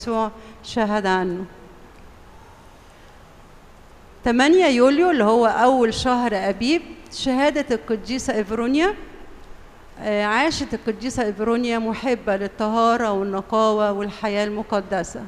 يسوع شهد عنه 8 يوليو اللي هو أول شهر أبيب شهادة القديسة إفرونيا آه، عاشت القديسة إفرونيا محبة للطهارة والنقاوة والحياة المقدسة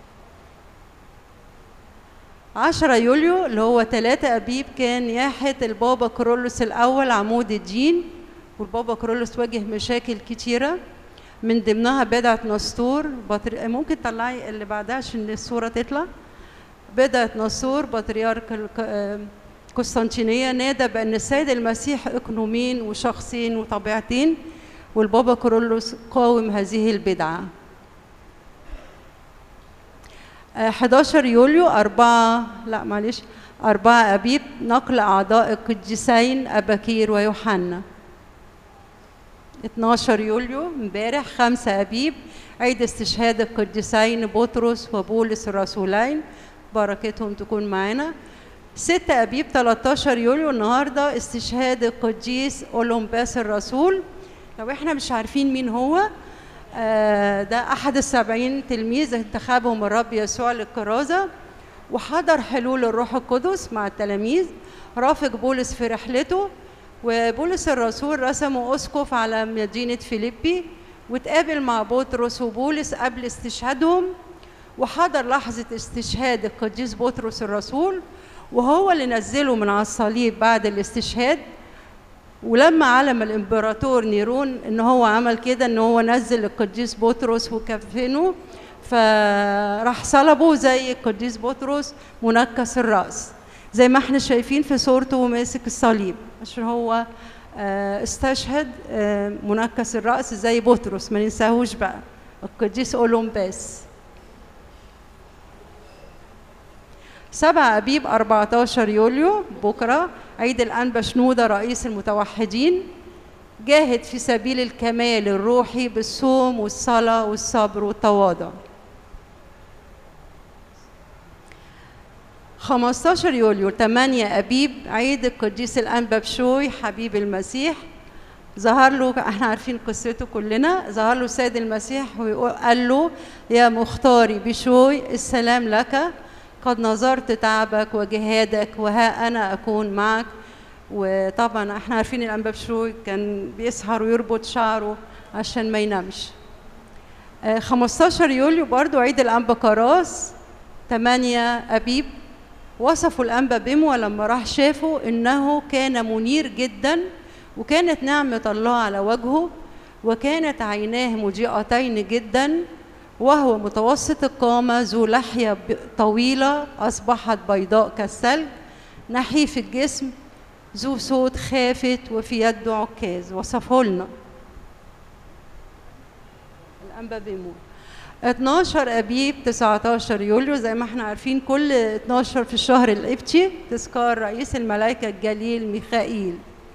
10 يوليو اللي هو 3 أبيب كان ياحة البابا كرولوس الأول عمود الدين والبابا كرولوس واجه مشاكل كتيرة من ضمنها بدعة نسطور بطر... ممكن تطلعي اللي بعدها عشان الصورة تطلع بدعة نسطور بطريرك الك- آه، قسطنطينية نادى بأن السيد المسيح إقنومين وشخصين وطبيعتين والبابا كرولوس قاوم هذه البدعة آه، 11 يوليو أربعة لا معلش أربعة أبيب نقل أعضاء القديسين أباكير ويوحنا 12 يوليو امبارح 5 أبيب عيد استشهاد القديسين بطرس وبولس الرسولين بركتهم تكون معانا 6 أبيب 13 يوليو النهارده استشهاد القديس أولمباس الرسول لو احنا مش عارفين مين هو آه، ده أحد السبعين تلميذ انتخبهم الرب يسوع للكرازة وحضر حلول الروح القدس مع التلاميذ رافق بولس في رحلته وبولس الرسول رسمه أسقف على مدينة فيليبي وتقابل مع بطرس وبولس قبل استشهادهم وحضر لحظة استشهاد القديس بطرس الرسول وهو اللي نزله من على الصليب بعد الاستشهاد ولما علم الامبراطور نيرون ان هو عمل كده ان هو نزل القديس بطرس وكفنه فراح صلبه زي القديس بطرس منكس الراس زي ما احنا شايفين في صورته وماسك الصليب عشان هو آه، استشهد آه، منكس الراس زي بطرس ما ننساهوش بقى القديس اولمباس 7 أبيب 14 يوليو بكرة عيد الأنبا شنودة رئيس المتوحدين جاهد في سبيل الكمال الروحي بالصوم والصلاة والصبر والتواضع 15 يوليو 8 أبيب عيد القديس الأنبا بشوي حبيب المسيح ظهر له احنا عارفين قصته كلنا ظهر له السيد المسيح وقال له يا مختاري بشوي السلام لك قد نظرت تعبك وجهادك وها انا اكون معك وطبعا احنا عارفين الانبا بشوي كان بيسهر ويربط شعره عشان ما ينامش آه، 15 يوليو برضو عيد الانبا كراس 8 ابيب وصفوا الانبا بيمو لما راح شافه انه كان منير جدا وكانت نعمه الله على وجهه وكانت عيناه مضيئتين جدا وهو متوسط القامة ذو لحية ب- طويلة أصبحت بيضاء كالثلج نحيف الجسم ذو صوت خافت وفي يده عكاز وصفه لنا الأنبا بيموت 12 أبيب 19 يوليو زي ما احنا عارفين كل 12 في الشهر القبطي تذكار رئيس الملائكة الجليل ميخائيل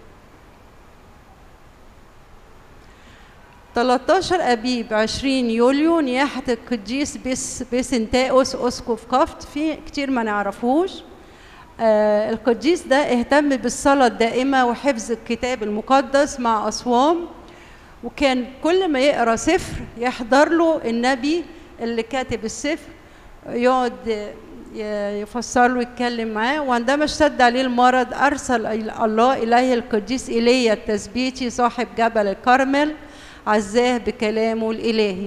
13 أبيب 20 يوليو نياحة القديس بيس بيسنتاوس أسقف قفط في كتير ما نعرفوش آه القديس ده اهتم بالصلاة الدائمة وحفظ الكتاب المقدس مع أصوام وكان كل ما يقرأ سفر يحضر له النبي اللي كاتب السفر يقعد ي- يفسر له يتكلم معاه وعندما اشتد عليه المرض أرسل الله إليه القديس إيليا التثبيتي صاحب جبل الكرمل عزاه بكلامه الإلهي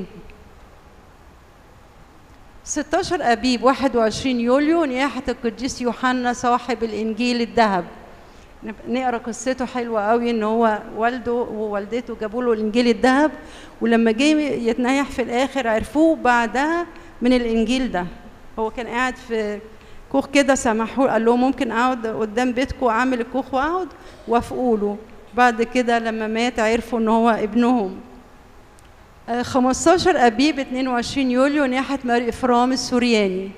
16 أبيب 21 يوليو نياحة القديس يوحنا صاحب الإنجيل الذهب نقرا قصته حلوه قوي ان هو والده ووالدته جابوا له الانجيل الذهب ولما جه يتنيح في الاخر عرفوه بعدها من الانجيل ده هو كان قاعد في كوخ كده سمحوا قال لهم ممكن اقعد قدام بيتكم اعمل الكوخ واقعد وافقوا له بعد كده لما مات عرفوا ان هو ابنهم آه، 15 ابيب 22 يوليو نياحه ماري افرام السورياني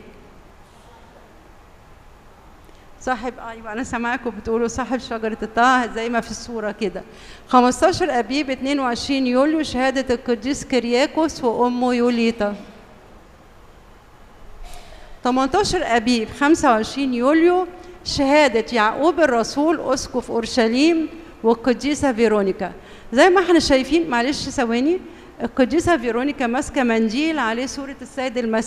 صاحب ايوه انا سامعاكم بتقولوا صاحب شجره الطاعه زي ما في الصوره كده 15 ابيب 22 يوليو شهاده القديس كرياكوس وامه يوليتا 18 ابيب 25 يوليو شهاده يعقوب الرسول اسقف اورشليم والقديسه فيرونيكا زي ما احنا شايفين معلش ثواني القديسة فيرونيكا ماسكة منديل عليه صورة السيد المسيح